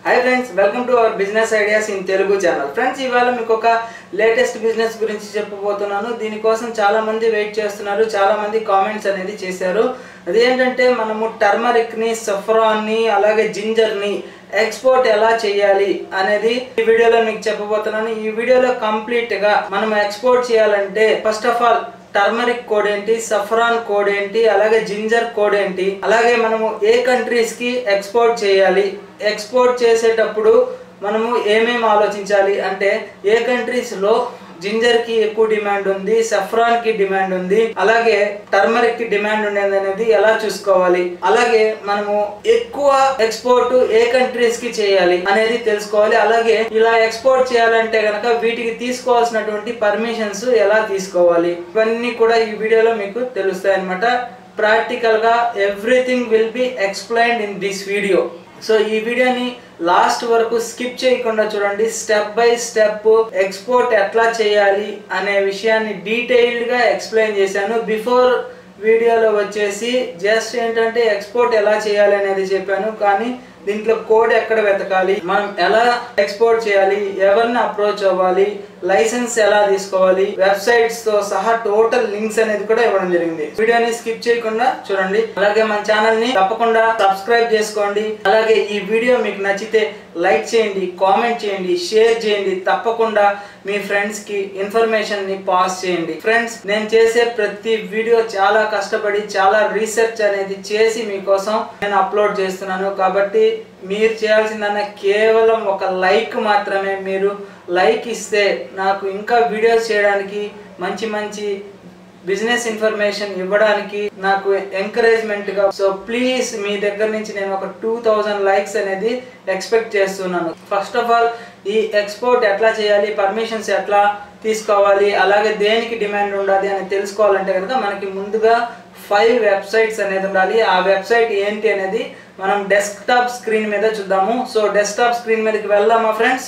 Hi friends welcome to our business ideas in Telugu channel friends ఇవాళ మీకు ఒక latest business గురించి చెప్పబోతున్నాను దీనికోసం చాలా మంది వెయిట్ చేస్తున్నారు చాలా మంది కామెంట్స్ అనేది చేశారు అదేంటంటే మనము టర్మరిక్ ని సఫ్రాన్ ని అలాగే జింజర్ ని ఎక్స్పోర్ట్ ఎలా చేయాలి అనేది ఈ వీడియోలో మీకు చెప్పబోతున్నాను ఈ వీడియోలో కంప్లీట్ గా మనం ఎక్స్పోర్ట్ చేయాలంటే first of all turmeric code ఏంటి సఫ్రాన్ కోడ్ ఏంటి అలాగే జింజర్ కోడ్ ఏంటి అలాగే మనము ఏ కంట్రీస్ కి ఎక్స్పోర్ట్ చేయాలి ఎక్స్పోర్ట్ చేసేటప్పుడు మనము ఏమేమి ఆలోచించాలి అంటే ఏ కంట్రీస్ లో జింజర్ కి ఎక్కువ డిమాండ్ ఉంది సఫ్రాన్ కి డిమాండ్ ఉంది అలాగే టర్మరిక్ కి డిమాండ్ ఉండేది అనేది ఎలా చూసుకోవాలి అలాగే మనము ఎక్కువ ఎక్స్పోర్ట్ ఏ కంట్రీస్ కి చేయాలి అనేది తెలుసుకోవాలి అలాగే ఇలా ఎక్స్పోర్ట్ చేయాలంటే గనక వీటికి తీసుకోవాల్సినటువంటి పర్మిషన్స్ ఎలా తీసుకోవాలి ఇవన్నీ కూడా ఈ వీడియోలో మీకు తెలుస్తాయి అనమాట ప్రాక్టికల్ గా everything will be explained in this video so ఈ వీడియోని లాస్ట్ వరకు స్కిప్ చేయకుండా చూడండి స్టెప్ బై స్టెప్ ఎక్స్పోర్ట్ ఎట్లా చేయాలి అనే విషయాన్ని డీటెయిల్డ్ గా ఎక్స్ప్లెయిన్ చేశాను బిఫోర్ వీడియోలో వచ్చేసి జస్ట్ ఏంటంటే ఎక్స్పోర్ట్ ఎలా చేయాలి అనేది చెప్పాను కానీ దీంట్లో కోడ్ ఎక్కడ వెతకాలి మనం ఎలా ఎక్స్పోర్ట్ చేయాలి ఎవరిని అప్రోచ్ అవ్వాలి లైసెన్స్ ఎలా తీసుకోవాలి వెబ్సైట్స్ తో సహా టోటల్ లింక్స్ అనేది కూడా ఇవ్వడం జరిగింది వీడియోని స్కిప్ చేయకుండా చూడండి అలాగే మన ఛానల్ ని తప్పకుండా సబ్స్క్రైబ్ చేసుకోండి అలాగే ఈ వీడియో మీకు నచ్చితే లైక్ చేయండి కామెంట్ చేయండి షేర్ చేయండి తప్పకుండా మీ ఫ్రెండ్స్ కి ఇన్ఫర్మేషన్ ని పాస్ చేయండి ఫ్రెండ్స్ నేను చేసే ప్రతి వీడియో చాలా కష్టపడి చాలా రీసెర్చ్ అనేది చేసి మీకోసం నేను అప్లోడ్ చేస్తున్నాను కాబట్టి మీరు చేయాల్సిందన్న కేవలం ఒక లైక్ మాత్రమే మీరు లైక్ ఇస్తే నాకు ఇంకా వీడియోస్ చేయడానికి మంచి మంచి బిజినెస్ ఇన్ఫర్మేషన్ ఇవ్వడానికి నాకు ఎంకరేజ్మెంట్ గా సో ప్లీజ్ మీ దగ్గర నుంచి నేను ఒక టూ థౌజండ్ లైక్స్ అనేది ఎక్స్పెక్ట్ చేస్తున్నాను ఫస్ట్ ఆఫ్ ఆల్ ఈ ఎక్స్పోర్ట్ ఎట్లా చేయాలి పర్మిషన్స్ ఎట్లా తీసుకోవాలి అలాగే దేనికి డిమాండ్ ఉండాలి అని తెలుసుకోవాలంటే కనుక మనకి ముందుగా ఫైవ్ వెబ్సైట్స్ అనేది ఉండాలి ఆ వెబ్సైట్ ఏంటి అనేది మనం డెస్క్టాప్ స్క్రీన్ మీద చూద్దాము సో డెస్క్టాప్ స్క్రీన్ మీదకి వెళ్దామా ఫ్రెండ్స్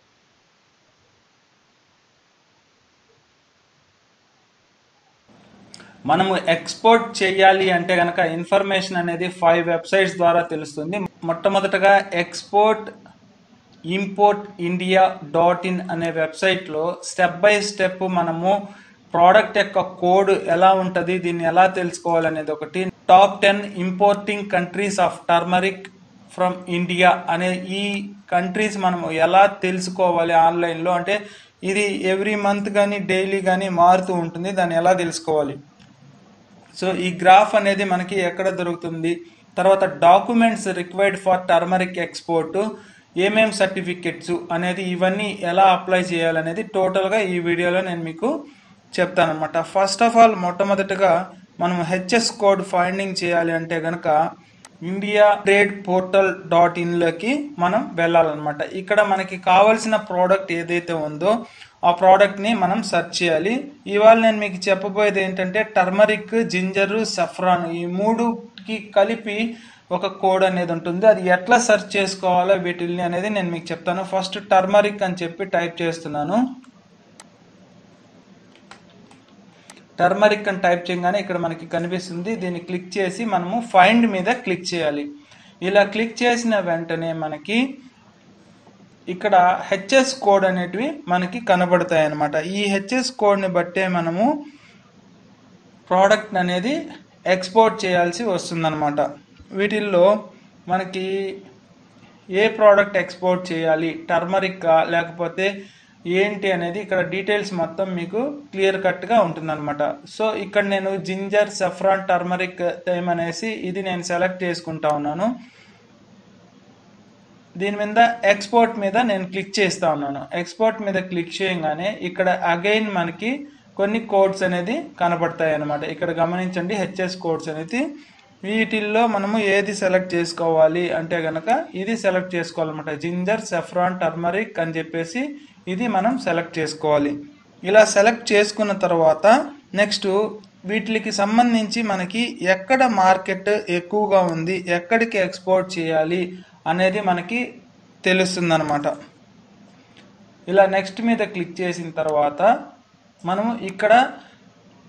మనము ఎక్స్పోర్ట్ చేయాలి అంటే కనుక ఇన్ఫర్మేషన్ అనేది ఫైవ్ వెబ్సైట్స్ ద్వారా తెలుస్తుంది మొట్టమొదటగా export import India dot in అనే వెబ్సైట్లో స్టెప్ బై స్టెప్ మనము ప్రోడక్ట్ యొక్క కోడ్ ఎలా ఉంటుంది దీన్ని ఎలా తెలుసుకోవాలనేది ఒకటి top ten importing countries of turmeric from India అనే ఈ కంట్రీస్ మనము ఎలా తెలుసుకోవాలి ఆన్లైన్లో అంటే ఇది ఎవ్రీ మంత్ కానీ డైలీ కానీ మారుతూ ఉంటుంది దాన్ని ఎలా తెలుసుకోవాలి సో ఈ గ్రాఫ్ అనేది మనకి ఎక్కడ దొరుకుతుంది తర్వాత documents required for turmeric export ఏమేం సర్టిఫికెట్స్ అనేది ఇవన్నీ ఎలా అప్లై చేయాలనేది టోటల్గా ఈ వీడియోలో నేను మీకు చెప్తానమాట ఫస్ట్ ఆఫ్ ఆల్ మొట్టమొదటిగా మనం హెచ్ఎస్ కోడ్ ఫైండింగ్ చేయాలి అంటే కనుక ఇండియా ట్రేడ్ పోర్టల్ డాట్ ఇన్లోకి మనం వెళ్ళాలన్నమాట ఇక్కడ మనకి కావాల్సిన ప్రోడక్ట్ ఏదైతే ఉందో ఆ ప్రోడక్ట్ని మనం సెర్చ్ చేయాలి ఇవాళ నేను మీకు చెప్పబోయేది ఏంటంటే టర్మరిక్ జింజరు సఫ్రాన్ ఈ మూడుకి కలిపి ఒక కోడ్ అనేది ఉంటుంది అది ఎట్లా సెర్చ్ చేసుకోవాలో వీటిల్ని అనేది నేను మీకు చెప్తాను ఫస్ట్ టర్మరిక్ అని చెప్పి టైప్ చేస్తున్నాను టర్మరిక్ అని టైప్ చేయగానే ఇక్కడ మనకి కనిపిస్తుంది దీన్ని క్లిక్ చేసి మనము ఫైండ్ మీద క్లిక్ చేయాలి ఇలా క్లిక్ చేసిన వెంటనే మనకి ఇక్కడ హెచ్ఎస్ కోడ్ అనేటివి మనకి కనబడతాయి అన్నమాట ఈ హెచ్ఎస్ కోడ్ని బట్టే మనము ప్రోడక్ట్ అనేది ఎక్స్పోర్ట్ చేయాల్సి వస్తుందన్నమాట వీటిల్లో మనకి ఏ ప్రోడక్ట్ ఎక్స్పోర్ట్ చేయాలి టర్మరిక్ లేకపోతే ఏంటి అనేది ఇక్కడ డీటెయిల్స్ మొత్తం మీకు క్లియర్ కట్గా ఉంటుందన్నమాట సో ఇక్కడ నేను జింజర్ సఫ్రాన్ టర్మరిక్ టైమ్ అనేసి ఇది నేను సెలెక్ట్ చేసుకుంటా ఉన్నాను దీని మీద ఎక్స్పోర్ట్ మీద నేను క్లిక్ చేస్తా ఉన్నాను ఎక్స్పోర్ట్ మీద క్లిక్ చేయగానే ఇక్కడ అగైన్ మనకి కొన్ని కోడ్స్ అనేది కనబడతాయి అన్నమాట ఇక్కడ గమనించండి హెచ్ఎస్ కోడ్స్ అనేది వీటిల్లో మనము ఏది సెలెక్ట్ చేసుకోవాలి అంటే కనుక ఇది సెలెక్ట్ చేసుకోవాలన్నమాట జింజర్ సెఫ్రాన్ టర్మరిక్ అని చెప్పేసి ఇది మనం సెలెక్ట్ చేసుకోవాలి ఇలా సెలెక్ట్ చేసుకున్న తర్వాత నెక్స్ట్ వీటికి సంబంధించి మనకి ఎక్కడ మార్కెట్ ఎక్కువగా ఉంది ఎక్కడికి ఎక్స్పోర్ట్ చేయాలి అనేది మనకి తెలుస్తుందన్నమాట ఇలా నెక్స్ట్ మీద క్లిక్ చేసిన తర్వాత మనము ఇక్కడ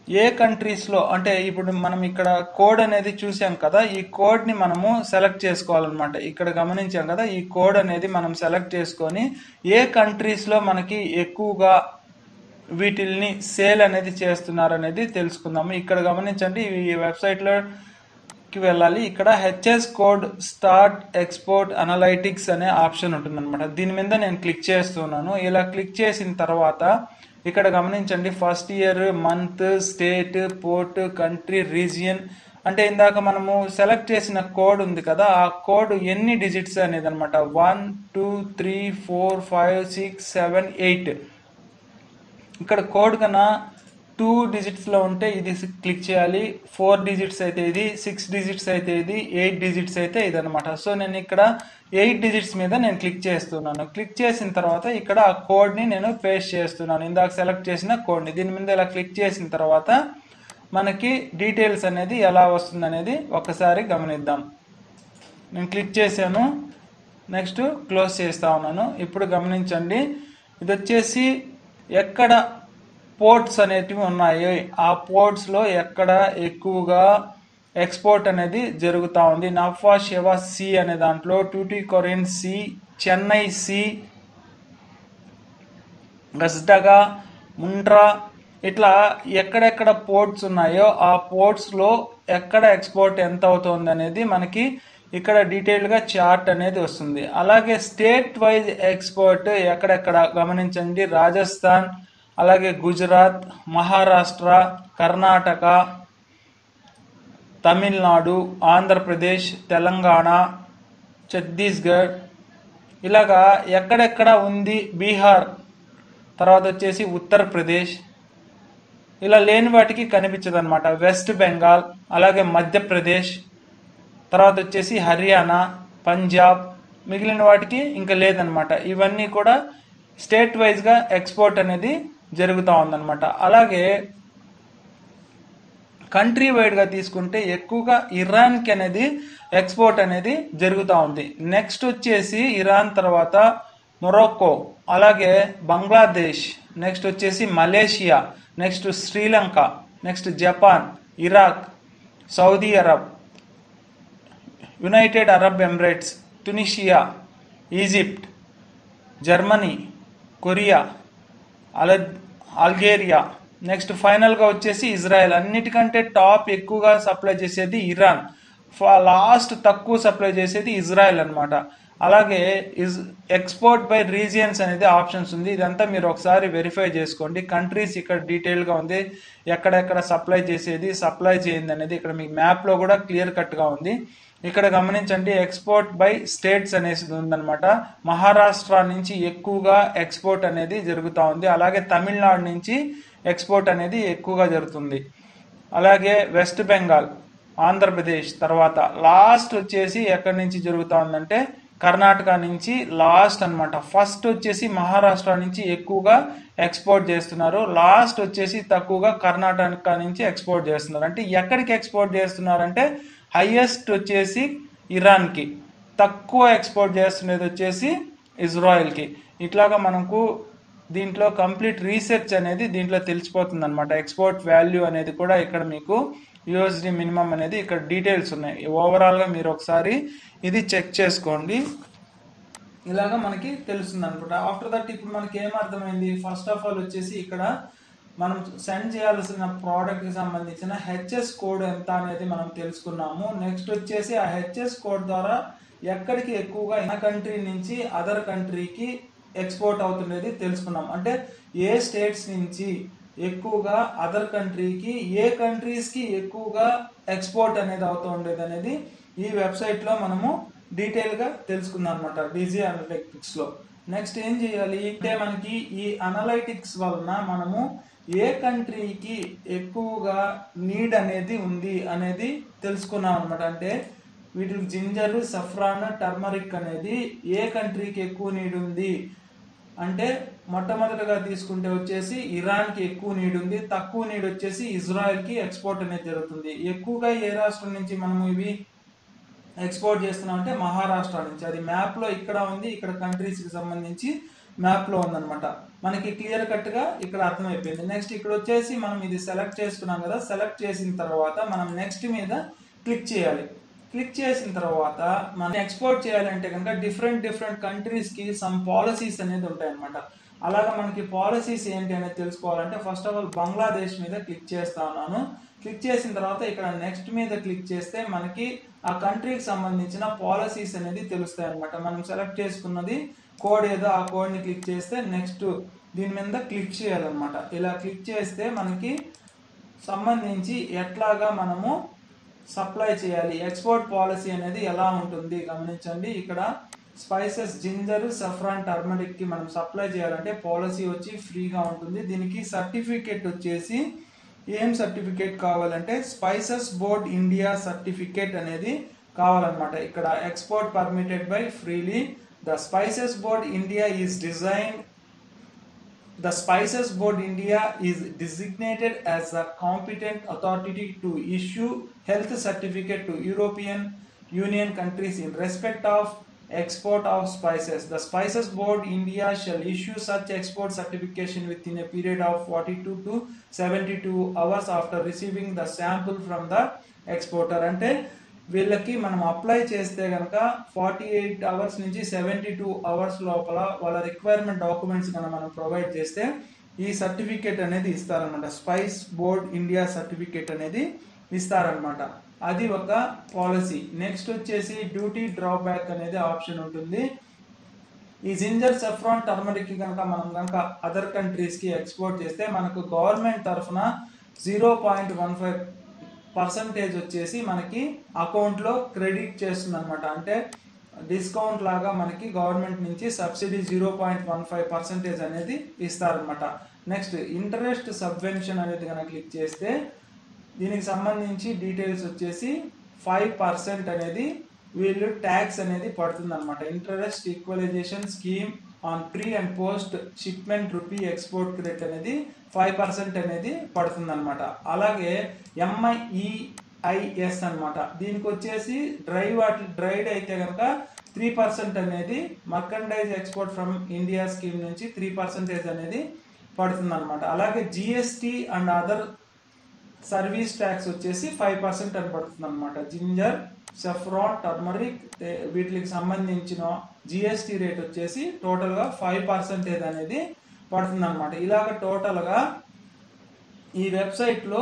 ఏ కంట్రీస్లో అంటే ఇప్పుడు మనం ఇక్కడ కోడ్ అనేది చూసాం కదా ఈ కోడ్ని మనము సెలెక్ట్ చేసుకోవాలన్నమాట ఇక్కడ గమనించాం కదా ఈ కోడ్ అనేది మనం సెలెక్ట్ చేసుకొని ఏ కంట్రీస్లో మనకి ఎక్కువగా వీటిల్ని సేల్ అనేది చేస్తున్నారు అనేది తెలుసుకుందాము ఇక్కడ గమనించండి ఈ వెబ్సైట్లోకి వెళ్ళాలి ఇక్కడ HS code start export analytics అనే ఆప్షన్ ఉంటుందన్నమాట దీని మీద నేను క్లిక్ చేస్తున్నాను ఇలా క్లిక్ చేసిన తర్వాత ఇక్కడ గమనించండి first year month state port country region అంటే ఇందాక మనము సెలెక్ట్ చేసిన కోడ్ ఉంది కదా ఆ కోడ్ ఎన్ని డిజిట్స్ అనేది అనమాట one two three four five six seven eight ఇక్కడ కోడ్ కన్నా టూ డిజిట్స్లో ఉంటే ఇది క్లిక్ చేయాలి ఫోర్ డిజిట్స్ అయితే ఇది సిక్స్ డిజిట్స్ అయితే ఇది ఎయిట్ డిజిట్స్ అయితే ఇది అనమాట సో నేను ఇక్కడ ఎయిట్ డిజిట్స్ మీద నేను క్లిక్ చేస్తున్నాను క్లిక్ చేసిన తర్వాత ఇక్కడ ఆ కోడ్ని నేను పేస్ట్ చేస్తున్నాను ఇందాక సెలెక్ట్ చేసిన కోడ్ని దీని మీద ఇలా క్లిక్ చేసిన తర్వాత మనకి డీటెయిల్స్ అనేది ఎలా వస్తుంది అనేది ఒకసారి గమనిద్దాం నేను క్లిక్ చేశాను నెక్స్ట్ క్లోజ్ చేస్తా ఉన్నాను ఇప్పుడు గమనించండి ఇది వచ్చేసి ఎక్కడ పోర్ట్స్ అనేటివి ఉన్నాయి ఆ పోర్ట్స్లో ఎక్కడ ఎక్కువగా ఎక్స్పోర్ట్ అనేది జరుగుతూ ఉంది నఫా శివ సి అనే దాంట్లో ట్యూటీ కొరియన్ సి చెన్నై సి గస్డగా ముండ్రా ఇట్లా ఎక్కడెక్కడ పోర్ట్స్ ఉన్నాయో ఆ పోర్ట్స్లో ఎక్కడ ఎక్స్పోర్ట్ ఎంత అవుతుంది అనేది మనకి ఇక్కడ డీటెయిల్గా చార్ట్ అనేది వస్తుంది అలాగే స్టేట్ వైజ్ ఎక్స్పోర్ట్ ఎక్కడెక్కడ గమనించండి రాజస్థాన్ అలాగే గుజరాత్ మహారాష్ట్ర కర్ణాటక తమిళనాడు ఆంధ్రప్రదేశ్ తెలంగాణ ఛత్తీస్గఢ్ ఇలాగా ఎక్కడెక్కడ ఉంది బీహార్ తర్వాత వచ్చేసి ఉత్తరప్రదేశ్ ఇలా లేని వాటికి కనిపించదు అనమాట వెస్ట్ బెంగాల్ అలాగే మధ్యప్రదేశ్ తర్వాత వచ్చేసి హర్యానా పంజాబ్ మిగిలిన వాటికి ఇంకా లేదనమాట ఇవన్నీ కూడా స్టేట్ వైజ్గా ఎక్స్పోర్ట్ అనేది జరుగుతూ ఉందన్నమాట అలాగే కంట్రీ వైడ్గా తీసుకుంటే ఎక్కువగా ఇరాన్కి అనేది ఎక్స్పోర్ట్ అనేది జరుగుతూ ఉంది నెక్స్ట్ వచ్చేసి ఇరాన్ తర్వాత మొరొక్కో అలాగే బంగ్లాదేశ్ నెక్స్ట్ వచ్చేసి Malaysia next Sri Lanka next Japan Iraq Saudi Arab United Arab Emirates Tunisia Egypt Germany Korea అల అల్గేరియా నెక్స్ట్ ఫైనల్గా వచ్చేసి ఇజ్రాయెల్ అన్నిటికంటే టాప్ ఎక్కువగా సప్లై చేసేది ఇరాన్ లాస్ట్ తక్కువ సప్లై చేసేది ఇజ్రాయెల్ అనమాట అలాగే ఇజ్ ఎక్స్పోర్ట్ బై రీజియన్స్ అనేది ఆప్షన్స్ ఉంది ఇదంతా మీరు ఒకసారి వెరిఫై చేసుకోండి కంట్రీస్ ఇక్కడ డీటెయిల్గా ఉంది ఎక్కడెక్కడ సప్లై చేసేది సప్లై చేయండి అనేది ఇక్కడ మీకు మ్యాప్లో కూడా క్లియర్ కట్గా ఉంది ఇక్కడ గమనించండి ఎక్స్పోర్ట్ బై స్టేట్స్ అనేసి ఉందన్నమాట మహారాష్ట్ర నుంచి ఎక్కువగా ఎక్స్పోర్ట్ అనేది జరుగుతూ ఉంది అలాగే తమిళనాడు నుంచి ఎక్స్పోర్ట్ అనేది ఎక్కువగా జరుగుతుంది అలాగే వెస్ట్ బెంగాల్ ఆంధ్రప్రదేశ్ తర్వాత లాస్ట్ వచ్చేసి ఎక్కడి నుంచి జరుగుతూ ఉందంటే కర్ణాటక నుంచి లాస్ట్ అన్నమాట ఫస్ట్ వచ్చేసి మహారాష్ట్ర నుంచి ఎక్కువగా ఎక్స్పోర్ట్ చేస్తున్నారు లాస్ట్ వచ్చేసి తక్కువగా కర్ణాటక నుంచి ఎక్స్పోర్ట్ చేస్తున్నారు అంటే ఎక్కడికి ఎక్స్పోర్ట్ చేస్తున్నారంటే హైయెస్ట్ వచ్చేసి ఇరాన్కి తక్కువ ఎక్స్పోర్ట్ చేస్తున్నది వచ్చేసి ఇజ్రాయెల్కి ఇట్లాగా మనకు దీంట్లో కంప్లీట్ రీసెర్చ్ అనేది దీంట్లో తెలిసిపోతుంది అనమాట ఎక్స్పోర్ట్ వాల్యూ అనేది కూడా ఇక్కడ మీకు యూఎస్డి మినిమం అనేది ఇక్కడ డీటెయిల్స్ ఉన్నాయి ఓవరాల్గా మీరు ఒకసారి ఇది చెక్ చేసుకోండి ఇలాగా మనకి తెలుస్తుంది అనమాట ఆఫ్టర్ దట్ ఇప్పుడు మనకి ఏం అర్థమైంది ఫస్ట్ ఆఫ్ ఆల్ వచ్చేసి ఇక్కడ మనం సెండ్ చేయాల్సిన ప్రోడక్ట్కి సంబంధించిన హెచ్ఎస్ కోడ్ ఎంత అనేది మనం తెలుసుకున్నాము నెక్స్ట్ వచ్చేసి ఆ హెచ్ఎస్ కోడ్ ద్వారా ఎక్కడికి ఎక్కువగా మన కంట్రీ నుంచి అదర్ కంట్రీకి ఎక్స్పోర్ట్ అవుతుండేది తెలుసుకున్నాం అంటే ఏ స్టేట్స్ నుంచి ఎక్కువగా అదర్ కంట్రీకి ఏ కంట్రీస్కి ఎక్కువగా ఎక్స్పోర్ట్ అనేది అవుతూ ఉండేది అనేది ఈ వెబ్సైట్లో మనము డీటెయిల్గా తెలుసుకుందాం అనమాట డీజీ అనలైటిక్స్లో నెక్స్ట్ ఏం చేయాలి అంటే మనకి ఈ అనలైటిక్స్ వలన మనము ఏ కంట్రీకి ఎక్కువగా నీడ్ అనేది ఉంది అనేది తెలుసుకున్నాం అనమాట అంటే వీటికి జింజర్ సఫ్రాన్ టర్మరిక్ అనేది ఏ కంట్రీకి ఎక్కువ నీడ్ ఉంది అంటే మొట్టమొదటిగా తీసుకుంటే వచ్చేసి ఇరాన్కి ఎక్కువ నీడ్ ఉంది తక్కువ నీడ్ వచ్చేసి ఇజ్రాయెల్కి ఎక్స్పోర్ట్ అనేది జరుగుతుంది ఎక్కువగా ఏ రాష్ట్రం నుంచి మనము ఇవి ఎక్స్పోర్ట్ చేస్తున్నాం అంటే మహారాష్ట్ర నుంచి అది మ్యాప్లో ఇక్కడ ఉంది ఇక్కడ కంట్రీస్కి సంబంధించి మ్యాప్లో ఉందన్నమాట మనకి క్లియర్ కట్గా ఇక్కడ అర్థమైపోయింది నెక్స్ట్ ఇక్కడ వచ్చేసి మనం ఇది సెలెక్ట్ చేసుకున్నాం కదా సెలెక్ట్ చేసిన తర్వాత మనం నెక్స్ట్ మీద క్లిక్ చేయాలి క్లిక్ చేసిన తర్వాత మనం ఎక్స్పోర్ట్ చేయాలంటే కనుక డిఫరెంట్ డిఫరెంట్ కంట్రీస్కి సమ్ పాలసీస్ అనేది ఉంటాయన్నమాట అలాగా మనకి పాలసీస్ ఏంటి అనేది తెలుసుకోవాలంటే ఫస్ట్ ఆఫ్ ఆల్ బంగ్లాదేశ్ మీద క్లిక్ చేస్తా ఉన్నాను క్లిక్ చేసిన తర్వాత ఇక్కడ నెక్స్ట్ మీద క్లిక్ చేస్తే మనకి ఆ కంట్రీకి సంబంధించిన పాలసీస్ అనేది తెలుస్తాయి అనమాట మనం సెలెక్ట్ చేసుకున్నది కోడ్ ఏదో ఆ కోడ్ని క్లిక్ చేస్తే నెక్స్ట్ దీని మీద క్లిక్ చేయాలన్నమాట ఇలా క్లిక్ చేస్తే మనకి సంబంధించి ఎట్లాగా మనము సప్లై చేయాలి ఎక్స్పోర్ట్ పాలసీ అనేది ఎలా ఉంటుంది గమనించండి ఇక్కడ స్పైసెస్ జింజర్ సఫ్రాన్ టర్మరిక్ కి మనం సప్లై చేయాలంటే పాలసీ వచ్చి ఫ్రీగా ఉంటుంది దీనికి సర్టిఫికేట్ వచ్చేసి ఏం సర్టిఫికేట్ కావాలంటే స్పైసెస్ బోర్డ్ ఇండియా సర్టిఫికేట్ అనేది కావాలన్నమాట ఇక్కడ export permitted by freely the spices board India is design The Spices Board India is designated as the competent authority to issue health certificate to European Union countries in respect of export of spices. The Spices Board India shall issue such export certification within a period of 42 to 72 hours after receiving the sample from the exporter. అంటే వీళ్ళకి మనం apply చేస్తే కనుక forty eight hours నుంచి seventy two hours లోపల వాళ్ళ requirement documents కనుక మనం ప్రొవైడ్ చేస్తే ఈ సర్టిఫికేట్ అనేది ఇస్తారనమాట స్పైస్ బోర్డ్ ఇండియా సర్టిఫికేట్ అనేది ఇస్తారనమాట అది ఒక పాలసీ నెక్స్ట్ వచ్చేసి డ్యూటీ డ్రాబ్యాక్ అనేది ఆప్షన్ ఉంటుంది ఈ జింజర్ సెఫ్రాన్ టర్మరిక్ కనుక మనం కనుక అదర్ కంట్రీస్కి ఎక్స్పోర్ట్ చేస్తే మనకు గవర్నమెంట్ తరఫున zero point one five percentage వచ్చేసి మనకి అకౌంట్లో క్రెడిట్ చేస్తుంది అనమాట అంటే డిస్కౌంట్ లాగా మనకి గవర్నమెంట్ నుంచి subsidy zero point one five percentage అనేది ఇస్తారనమాట నెక్స్ట్ ఇంటరెస్ట్ సబ్వెన్షన్ అనేది కనుక క్లిక్ చేస్తే దీనికి సంబంధించి డీటెయిల్స్ వచ్చేసి ఫైవ్ పర్సెంట్ అనేది వీళ్ళు ట్యాక్స్ అనేది పడుతుంది అనమాట interest equalisation scheme on pre and post shipment rupee export credit అనేది ఫైవ్ పర్సెంట్ అనేది పడుతుంది అనమాట అలాగే ఎంఐఈఐఎస్ అన్నమాట దీనికి వచ్చేసి డ్రై వాటి డ్రైడ్ అయితే కనుక త్రీ పర్సెంట్ అనేది merchandise export from India scheme నుంచి త్రీ పర్సెంటేజ్ అనేది పడుతుంది అనమాట అలాగే GST and other service tax వచ్చేసి ఫైవ్ పర్సెంట్ అని పడుతుంది అనమాట జింజర్ సెఫ్రాన్ టర్మరిక్ వీటికి సంబంధించిన జిఎస్టీ రేట్ వచ్చేసి టోటల్గా ఫైవ్ పర్సెంటేజ్ అనేది పడుతుంది అనమాట ఇలాగ టోటల్గా ఈ వెబ్సైట్లో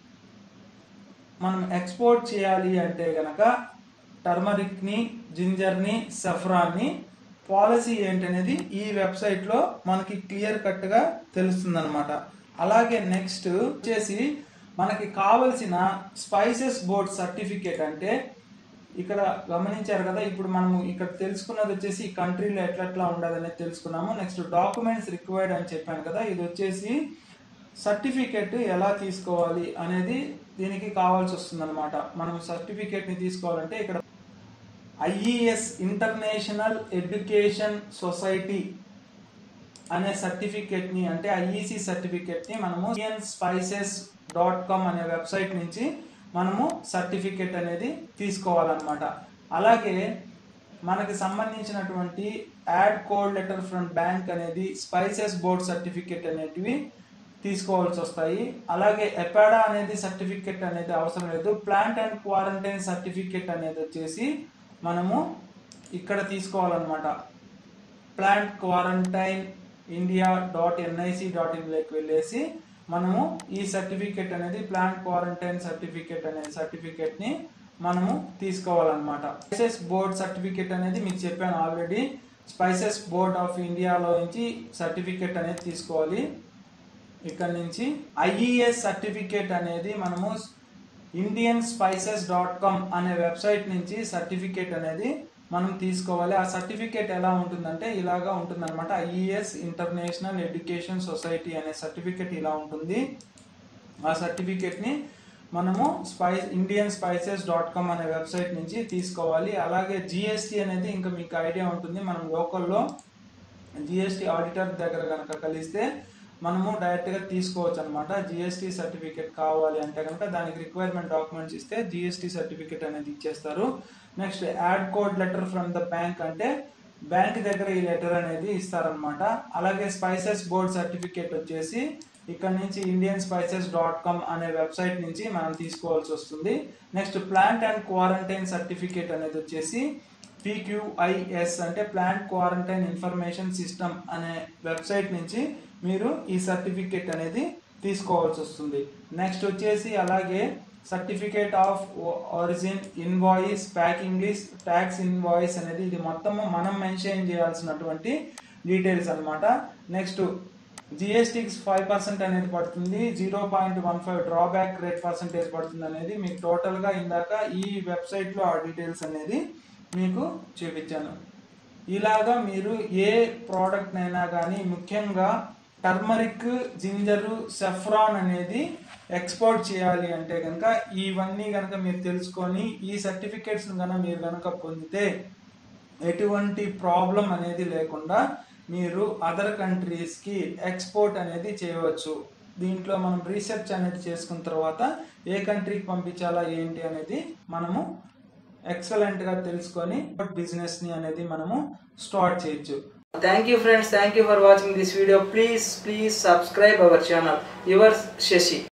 మనం ఎక్స్పోర్ట్ చేయాలి అంటే గనక టర్మరిక్ని జింజర్ని సఫ్రాన్ని పాలసీ ఏంటనేది ఈ వెబ్సైట్లో మనకి క్లియర్ కట్గా తెలుస్తుంది అనమాట అలాగే నెక్స్ట్ వచ్చేసి మనకి కావలసిన స్పైసెస్ బోర్డ్ సర్టిఫికేట్ అంటే ఇక్కడ గమనించారు కదా ఇప్పుడు మనము ఇక్కడ తెలుసుకున్నది వచ్చేసి ఈ కంట్రీలో ఎట్లా ఎట్లా ఉండదనేది తెలుసుకున్నాము నెక్స్ట్ డాక్యుమెంట్స్ రిక్వైర్డ్ అని చెప్పాను కదా ఇది వచ్చేసి సర్టిఫికేట్ ఎలా తీసుకోవాలి అనేది దీనికి కావాల్సి వస్తుంది అనమాట మనం సర్టిఫికేట్ని తీసుకోవాలంటే ఇక్కడ ఐఈఎస్ ఇంటర్నేషనల్ ఎడ్యుకేషన్ సొసైటీ అనే సర్టిఫికేట్ని అంటే ఐఈసి సర్టిఫికేట్ని మనము ఇండియన్ స్పైసెస్ డాట్ కామ్ అనే వెబ్సైట్ నుంచి మనము సర్టిఫికేట్ అనేది తీసుకోవాలన్నమాట అలాగే మనకి సంబంధించినటువంటి ad code letter from bank అనేది స్పైసెస్ బోర్డ్ సర్టిఫికేట్ అనేటివి తీసుకోవాల్సి వస్తాయి అలాగే ఎపాడా అనేది సర్టిఫికేట్ అనేది అవసరం లేదు ప్లాంట్ అండ్ క్వారంటైన్ సర్టిఫికేట్ అనేది వచ్చేసి మనము ఇక్కడ తీసుకోవాలన్నమాట plant quarantine India dot NIC dot ఇన్లోకి వెళ్ళేసి మనము ఈ సర్టిఫికేట్ అనేది ప్లాంట్ క్వారంటైన్ సర్టిఫికేట్ అనే సర్టిఫికేట్ని మనము తీసుకోవాలన్నమాట స్పైసెస్ బోర్డ్ సర్టిఫికేట్ అనేది మీకు చెప్పాను ఆల్రెడీ స్పైసెస్ బోర్డ్ ఆఫ్ ఇండియాలో నుంచి సర్టిఫికేట్ అనేది తీసుకోవాలి ఇక్కడ నుంచి ఐఈఎస్ సర్టిఫికేట్ అనేది మనము ఇండియన్ స్పైసెస్ డాట్ కామ్ అనే వెబ్సైట్ నుంచి సర్టిఫికేట్ అనేది మనం తీసుకోవాలి ఆ సర్టిఫికేట్ ఎలా ఉంటుందంటే ఇలాగా ఉంటుందన్నమాట ఐఈఎస్ ఇంటర్నేషనల్ ఎడ్యుకేషన్ సొసైటీ అనే సర్టిఫికేట్ ఇలా ఉంటుంది ఆ సర్టిఫికేట్ని మనము spice Indian spices dot com అనే వెబ్సైట్ నుంచి తీసుకోవాలి అలాగే జిఎస్టీ అనేది ఇంకా మీకు ఐడియా ఉంటుంది మనం లోకల్లో జిఎస్టీ ఆడిటర్ దగ్గర కనుక కలిస్తే మనము డైరెక్ట్గా తీసుకోవచ్చు అనమాట జిఎస్టీ సర్టిఫికేట్ కావాలి అంటే కనుక దానికి రిక్వైర్మెంట్ డాక్యుమెంట్స్ ఇస్తే జిఎస్టీ సర్టిఫికేట్ అనేది ఇచ్చేస్తారు next ad code letter from the bank అంటే బ్యాంక్ దగ్గర ఈ లెటర్ అనేది ఇస్తారనమాట అలాగే స్పైసెస్ బోర్డ్ సర్టిఫికేట్ వచ్చేసి ఇక్కడ నుంచి ఇండియన్ స్పైసెస్ డాట్ కామ్ అనే వెబ్సైట్ నుంచి మనం తీసుకోవాల్సి వస్తుంది next plant and quarantine certificate అనేది వచ్చేసి పిక్యూఐఎస్ అంటే ప్లాంట్ క్వారంటైన్ ఇన్ఫర్మేషన్ సిస్టమ్ అనే వెబ్సైట్ నుంచి మీరు ఈ సర్టిఫికేట్ అనేది తీసుకోవాల్సి వస్తుంది నెక్స్ట్ వచ్చేసి అలాగే certificate of origin invoice packing list tax invoice అనేది ఇది మొత్తము మనం మెన్షన్ చేయాల్సినటువంటి డీటెయిల్స్ అనమాట నెక్స్ట్ జిఎస్టీకి ఫైవ్ పర్సెంట్ అనేది పడుతుంది zero point one five drawback rate percentage పడుతుంది అనేది మీకు టోటల్గా ఇందాక ఈ వెబ్సైట్లో ఆ డీటెయిల్స్ అనేది మీకు చూపించాను ఇలాగా మీరు ఏ ప్రోడక్ట్ అయినా కానీ ముఖ్యంగా టర్మరిక్ జింజరు సెఫ్రాన్ అనేది ఎక్స్పోర్ట్ చేయాలి అంటే కనుక ఇవన్నీ కనుక మీరు తెలుసుకొని ఈ సర్టిఫికేట్స్ కనుక మీరు కనుక పొందితే ఎటువంటి ప్రాబ్లం అనేది లేకుండా మీరు అదర్ కంట్రీస్కి ఎక్స్పోర్ట్ అనేది చేయవచ్చు దీంట్లో మనం రీసెర్చ్ అనేది చేసుకున్న తర్వాత ఏ కంట్రీకి పంపించాలా ఏంటి అనేది మనము ఎక్సలెంట్గా తెలుసుకొని బిజినెస్ని అనేది మనము స్టార్ట్ చేయొచ్చు thank you friends thank you for watching this video please please subscribe our channel your Shashi